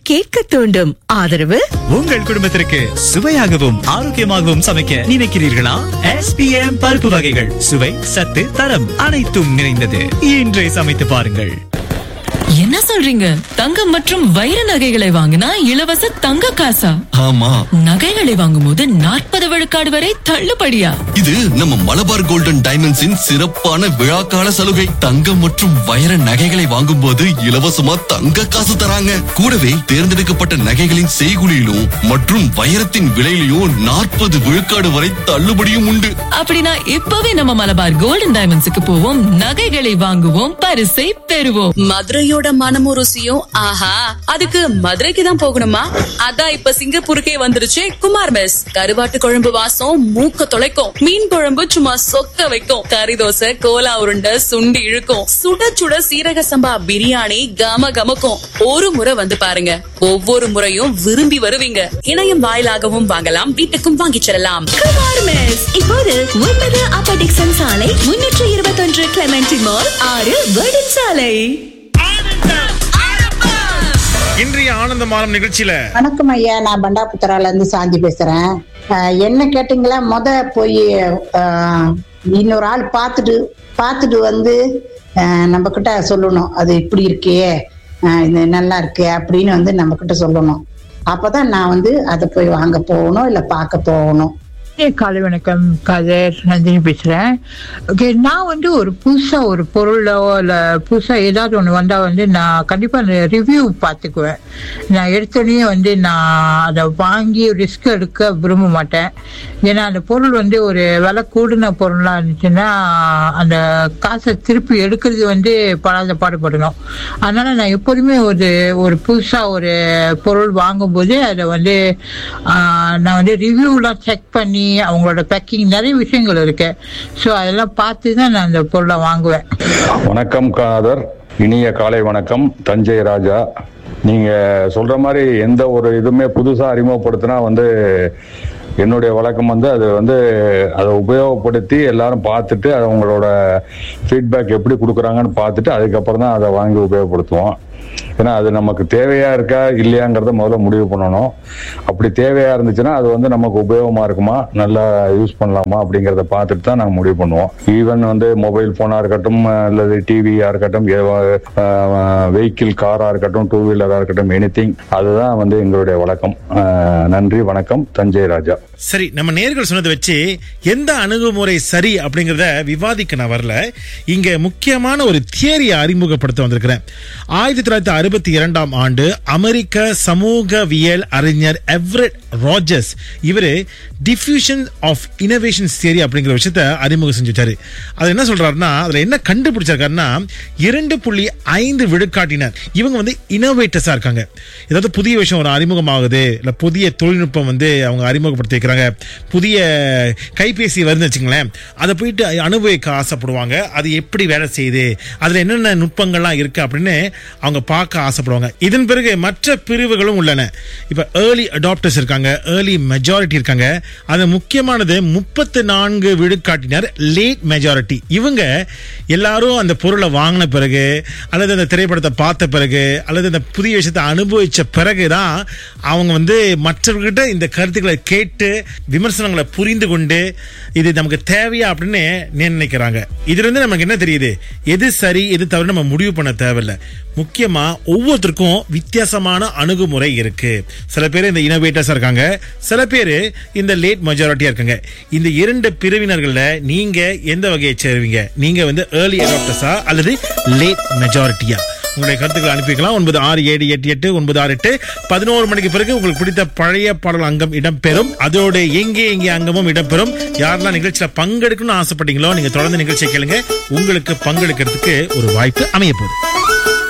கேட்க தூண்டும் ஆதரவு உங்கள் குடும்பத்திற்கு சுவையாகவும் ஆரோக்கியமாகவும் சமைக்க நினைக்கிறீர்களா எஸ்பிஎம் பருப்பு வகைகள் சுவை சத்து தரம் அனைத்தும் நிறைந்தது இன்றே சமைத்து பாருங்கள் என்ன சொல்றீங்க தங்கம் மற்றும் வைர நகைகளை வாங்கினா இலவச தங்க காசா ஆமா நகைகளை வாங்கும்போது நாற்பது விழுக்காடு வரை தள்ளுபடியா இது நம்ம மலபார் கோல்டன் டைமண்ட்ஸின் சிறப்பான விழாக்கால சலுகை தங்கம் மற்றும் வைர நகைகளை வாங்கும்போது இலவசமா தங்க காசு தராங்க கூடவே தேர்ந்தெடுக்கப்பட்ட நகைகளின் செய்குலியிலும் மற்றும் வைரத்தின் விலையிலும் நாற்பது விழுக்காடு வரை தள்ளுபடியும் உண்டு அப்படின்னா இப்பவே நம்ம மலபார் கோல்டன் டைமண்ட்ஸுக்கு போவோம் நகைகளை வாங்குவோம் பரிசை பெறுவோம் மதுரையோட மனமும் ருசியும் ஆஹா அதுக்கு மதுரைக்கு தான் போகணுமா அதான் இப்ப சிங்கப்பூருக்கே வந்துருச்சு குமார் மெஸ் கருவாட்டு குழம்பு வாசம் மூக்க தொலைக்கும் மீன் குழம்பு சும்மா சொக்க வைக்கும் கறி தோசை கோலா உருண்டை சுண்டி இழுக்கும் சுட சுட சீரக சம்பா பிரியாணி கம கமக்கும் ஒரு முறை வந்து பாருங்க ஒவ்வொரு முறையும் விரும்பி வருவீங்க இணையம் வாயிலாகவும் வாங்கலாம் வீட்டுக்கும் வாங்கிச் செல்லலாம் குமார் மெஸ் இப்போது ஒன்பது அப்ப டிக்சன் சாலை முன்னூற்று இருபத்தொன்று கிளமெண்டி மால் ஆறு வேர்டன் சாலை இன்றைய ஆனந்த மாலம் நிகழ்ச்சியில வணக்கம் ஐயா நான் பண்டாபுத்தரால இருந்து சாந்தி பேசுறேன் அஹ், என்ன கேட்டீங்களா முத போய் அஹ், இன்னொரு ஆள் பார்த்துட்டு பார்த்துட்டு வந்து அஹ், நம்ம கிட்ட சொல்லணும் அது இப்படி இருக்கே அஹ், இது நல்லா இருக்கே அப்படின்னு வந்து நம்ம கிட்ட சொல்லணும் அப்பதான் நான் வந்து அதை போய் வாங்க போகணும் இல்ல பார்க்க போகணும் ஏ, காலை வணக்கம் கதர் நந்தினி பேசுறேன் ஓகே நான் வந்து ஒரு புதுசா ஒரு பொருளோ இல்ல புதுசா ஏதாவது ஒண்ணு வந்தா வந்து நான் கண்டிப்பா அந்த ரிவ்யூ பார்த்துக்குவேன் நான் எடுத்தோடனே வந்து நான் அதை வாங்கி ரிஸ்க் எடுக்க விரும்ப மாட்டேன் ஏன்னா அந்த பொருள் வந்து ஒரு விலை கூடின பொருளா இருந்துச்சுன்னா அந்த காசை திருப்பி எடுக்கிறது வந்து படாத பாடுபடணும் அதனால நான் எப்போதுமே ஒரு ஒரு புதுசா ஒரு பொருள் வாங்கும்போது அதை வந்து ஆஹ், நான் வந்து ரிவ்யூலாம் செக் பண்ணி அவங்களோட பேக்கிங் நிறைய விஷயங்கள் இருக்கு ஸோ அதெல்லாம் பார்த்து தான் நான் அந்த பொருளை வாங்குவேன் வணக்கம் காதர் இனிய காலை வணக்கம் தஞ்சை ராஜா நீங்க சொல்ற மாதிரி எந்த ஒரு இதுவுமே புதுசா அறிமுகப்படுத்தினா வந்து என்னுடைய வழக்கம் வந்து அது வந்து அதை உபயோகப்படுத்தி எல்லாரும் பார்த்துட்டு அது அவங்களோட ஃபீட்பேக் எப்படி கொடுக்குறாங்கன்னு பார்த்துட்டு அதுக்கப்புறம் தான் அதை வாங்கி உபயோகப்படுத்துவோம் ஏன்னா அது நமக்கு தேவையா இருக்கா இல்லையாங்கிறத முதல்ல முடிவு பண்ணணும் அப்படி தேவையா இருந்துச்சுன்னா அது வந்து நமக்கு உபயோகமா இருக்குமா நல்லா யூஸ் பண்ணலாமா அப்படிங்கிறத பார்த்துட்டு தான் நாங்கள் முடிவு பண்ணுவோம் ஈவன் வந்து மொபைல் போனா இருக்கட்டும் அல்லது டிவியா இருக்கட்டும் வெஹிக்கிள் காரா இருக்கட்டும் டூ வீலரா இருக்கட்டும் எனி அதுதான் வந்து எங்களுடைய வழக்கம் அஹ், நன்றி வணக்கம் தஞ்சை ராஜா சரி நம்ம நேர்கள் சொன்னதை வச்சு எந்த அணுகுமுறை சரி அப்படிங்கறத விவாதிக்க நான் வரல இங்க முக்கியமான ஒரு தியரியை அறிமுகப்படுத்த வந்திருக்கிறேன் ஆயிரத்தி தொள்ளாயிரத்தி அறுபத்தி இரண்டாம் ஆண்டு அமெரிக்க சமூகவியல் அறிஞர் எவரெட் ராஜர்ஸ் இவரு டிஃப்யூஷன் ஆஃப் இனோவேஷன் தியரி அப்படிங்கிற விஷயத்த அறிமுகம் செஞ்சுட்டாரு அது என்ன சொல்றாருன்னா அதுல என்ன கண்டுபிடிச்சிருக்காருன்னா இரண்டு புள்ளி ஐந்து விழுக்காட்டினர் இவங்க வந்து இனோவேட்டர்ஸா இருக்காங்க ஏதாவது புதிய விஷயம் ஒரு அறிமுகமாகுது இல்ல புதிய தொழில்நுட்பம் வந்து அவங்க அறிமுகப்படுத்தி வைக்கிறாங்க புதிய கைபேசி வருதுன்னு வச்சுங்களேன் அதை போயிட்டு அனுபவிக்க ஆசைப்படுவாங்க அது எப்படி வேலை செய்யுது அதுல என்னென்ன நுட்பங்கள்லாம் இருக்கு அப்படின்னு அவங்க பார்க்க ஆசைப்படுவாங்க இதன் பிறகு மற்ற பிரிவுகளும் உள்ளன இப்ப ஏர்லி அடாப்டர்ஸ் இருக்காங்க ஏர்லி மெஜாரிட்டி இருக்காங்க அது முக்கியமானது முப்பத்து நான்கு விழுக்காட்டினர் லேட் மெஜாரிட்டி இவங்க எல்லாரும் அந்த பொருளை வாங்கின பிறகு அல்லது அந்த திரைப்படத்தை பார்த்த பிறகு அல்லது அந்த புதிய விஷயத்தை அனுபவிச்ச பிறகுதான் அவங்க வந்து மற்றவர்கிட்ட இந்த கருத்துக்களை கேட்டு விமர்சனங்களை புரிந்து கொண்டு இது நமக்கு தேவையா அப்படின்னு நினைக்கிறாங்க இதுல இருந்து நமக்கு என்ன தெரியுது எது சரி எது தவறு நம்ம முடிவு பண்ண தேவையில்லை முக்கியமா ஒவ்வொருத்தருக்கும் வித்தியாசமான அணுகுமுறை இருக்கு சில பேர் இந்த இனோவேட்டர்ஸா இருக்காங்க சில பேர் இந்த லேட் மெஜாரிட்டியா இருக்காங்க இந்த இரண்டு பிரிவினர்கள்ல நீங்க எந்த வகையை சேருவீங்க நீங்க வந்து ஏர்லி அடாப்டர்ஸா அல்லது லேட் மெஜாரிட்டியா உங்களுடைய கருத்துக்களை அனுப்பி வைக்கலாம் ஒன்பது ஆறு ஏழு எட்டு எட்டு ஒன்பது ஆறு எட்டு பதினோரு மணிக்கு பிறகு உங்களுக்கு பிடித்த பழைய பாடல் அங்கம் இடம்பெறும் அதோட எங்கே எங்கே அங்கமும் இடம்பெறும் யாரெல்லாம் நிகழ்ச்சியில பங்கெடுக்கணும்னு ஆசைப்பட்டீங்களோ நீங்க தொடர்ந்து நிகழ்ச்சியை கேளுங்க உங்களுக்கு பங்கெடுக்கிறதுக்கு ஒரு வாய்ப்பு அமைய போகுது